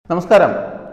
നമസ്കാരം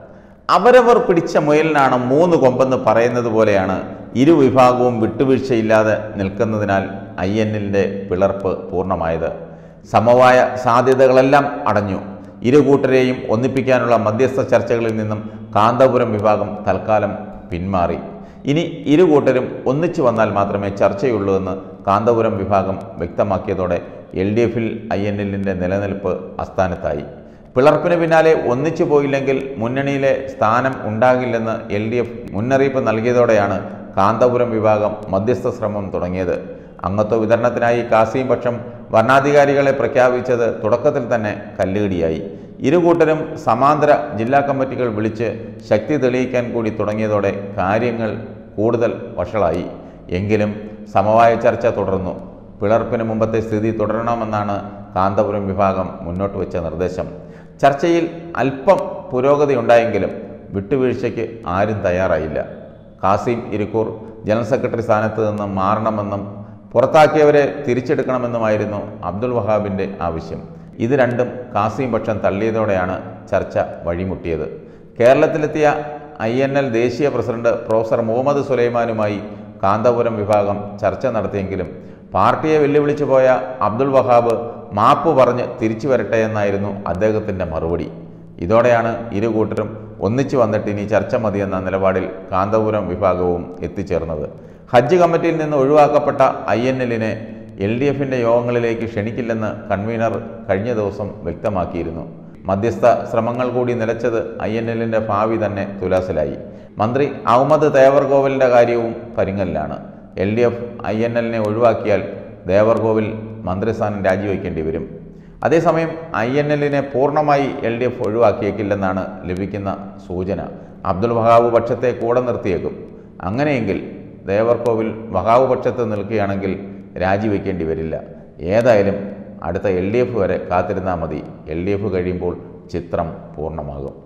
അവരവർ പിടിച്ച മുയലിനാണ് മൂന്ന് കൊമ്പെന്ന് പറയുന്നത് പോലെയാണ് ഇരു വിഭാഗവും വിട്ടുവീഴ്ചയില്ലാതെ നിൽക്കുന്നതിനാൽ ഐ എന്നിൻ്റെ പിളർപ്പ് പൂർണ്ണമായത് സമവായ സാധ്യതകളെല്ലാം അടഞ്ഞു ഇരു കൂട്ടരെയും ഒന്നിപ്പിക്കാനുള്ള മധ്യസ്ഥ ചർച്ചകളിൽ നിന്നും കാന്തപുരം വിഭാഗം തൽക്കാലം പിന്മാറി ഇനി ഇരു കൂട്ടരും ഒന്നിച്ചു വന്നാൽ മാത്രമേ ചർച്ചയുള്ളൂ എന്ന് കാന്തപുരം വിഭാഗം വ്യക്തമാക്കിയതോടെ എൽ ഡി എഫിൽ ഐ എൻ എല്ലിൻ്റെ നിലനിൽപ്പ് അസ്ഥാനത്തായി പിളർപ്പിന് പിന്നാലെ ഒന്നിച്ചു പോയില്ലെങ്കിൽ മുന്നണിയിലെ സ്ഥാനം ഉണ്ടാകില്ലെന്ന് എൽ ഡി എഫ് മുന്നറിയിപ്പ് നൽകിയതോടെയാണ് കാന്തപുരം വിഭാഗം മധ്യസ്ഥ ശ്രമം തുടങ്ങിയത് അംഗത്വ വിതരണത്തിനായി കാസിം പക്ഷം ഭരണാധികാരികളെ പ്രഖ്യാപിച്ചത് തുടക്കത്തിൽ തന്നെ കല്ലുകടിയായി ഇരുകൂട്ടരും സമാന്തര ജില്ലാ കമ്മിറ്റികൾ വിളിച്ച് ശക്തി തെളിയിക്കാൻ കൂടി തുടങ്ങിയതോടെ കാര്യങ്ങൾ കൂടുതൽ വഷളായി എങ്കിലും സമവായ ചർച്ച തുടർന്നു പിളർപ്പിന് മുമ്പത്തെ സ്ഥിതി തുടരണമെന്നാണ് കാന്തപുരം വിഭാഗം മുന്നോട്ട് വെച്ച നിർദ്ദേശം ചർച്ചയിൽ അല്പം പുരോഗതി ഉണ്ടായെങ്കിലും വിട്ടുവീഴ്ചയ്ക്ക് ആരും തയ്യാറായില്ല കാസിം ഇരിക്കൂർ ജനറൽ സെക്രട്ടറി സ്ഥാനത്ത് നിന്ന് മാറണമെന്നും പുറത്താക്കിയവരെ തിരിച്ചെടുക്കണമെന്നുമായിരുന്നു അബ്ദുൽ വഹാബിൻ്റെ ആവശ്യം ഇത് രണ്ടും കാസിം പക്ഷം തള്ളിയതോടെയാണ് ചർച്ച വഴിമുട്ടിയത് കേരളത്തിലെത്തിയ ഐ എൻ എൽ ദേശീയ പ്രസിഡന്റ് പ്രൊഫസർ മുഹമ്മദ് സുലൈമാനുമായി കാന്തപുരം വിഭാഗം ചർച്ച നടത്തിയെങ്കിലും പാർട്ടിയെ വെല്ലുവിളിച്ചു പോയ അബ്ദുൽ വഹാബ് മാപ്പ് പറഞ്ഞ് തിരിച്ചു വരട്ടെ എന്നായിരുന്നു അദ്ദേഹത്തിൻ്റെ മറുപടി ഇതോടെയാണ് ഇരു കൂട്ടരും ഒന്നിച്ചു വന്നിട്ട് ഇനി ചർച്ച മതിയെന്ന നിലപാടിൽ കാന്തപുരം വിഭാഗവും എത്തിച്ചേർന്നത് ഹജ്ജ് കമ്മിറ്റിയിൽ നിന്ന് ഒഴിവാക്കപ്പെട്ട ഐ എൻ എല്ലിനെ എൽ ഡി എഫിൻ്റെ യോഗങ്ങളിലേക്ക് ക്ഷണിക്കില്ലെന്ന് കൺവീനർ കഴിഞ്ഞ ദിവസം വ്യക്തമാക്കിയിരുന്നു മധ്യസ്ഥ ശ്രമങ്ങൾ കൂടി നിലച്ചത് ഐ എൻ എല്ലിൻ്റെ ഭാവി തന്നെ തുലാസിലായി മന്ത്രി അഹമ്മദ് തേവർകോവലിൻ്റെ കാര്യവും പരിങ്ങലിലാണ് L D F I N എല്ലിനെ ഒഴിവാക്കിയാൽ ദേവർകോവിൽ മന്ത്രിസ്ഥാനം രാജിവെക്കേണ്ടി വരും അതേസമയം ഐ എൻ എല്ലിനെ പൂർണ്ണമായി എൽ ഡി എഫ് ഒഴിവാക്കിയേക്കില്ലെന്നാണ് ലഭിക്കുന്ന സൂചന അബ്ദുൽ വഹാബ് പക്ഷത്തെ കൂടെ നിർത്തിയേക്കും അങ്ങനെയെങ്കിൽ ദേവർകോവിൽ വഹാബ് പക്ഷത്ത് നിൽക്കുകയാണെങ്കിൽ രാജിവെക്കേണ്ടി വരില്ല ഏതായാലും അടുത്ത എൽ ഡി എഫ് വരെ കാത്തിരുന്നാൽ മതി എൽ ഡി എഫ് കഴിയുമ്പോൾ ചിത്രം പൂർണ്ണമാകും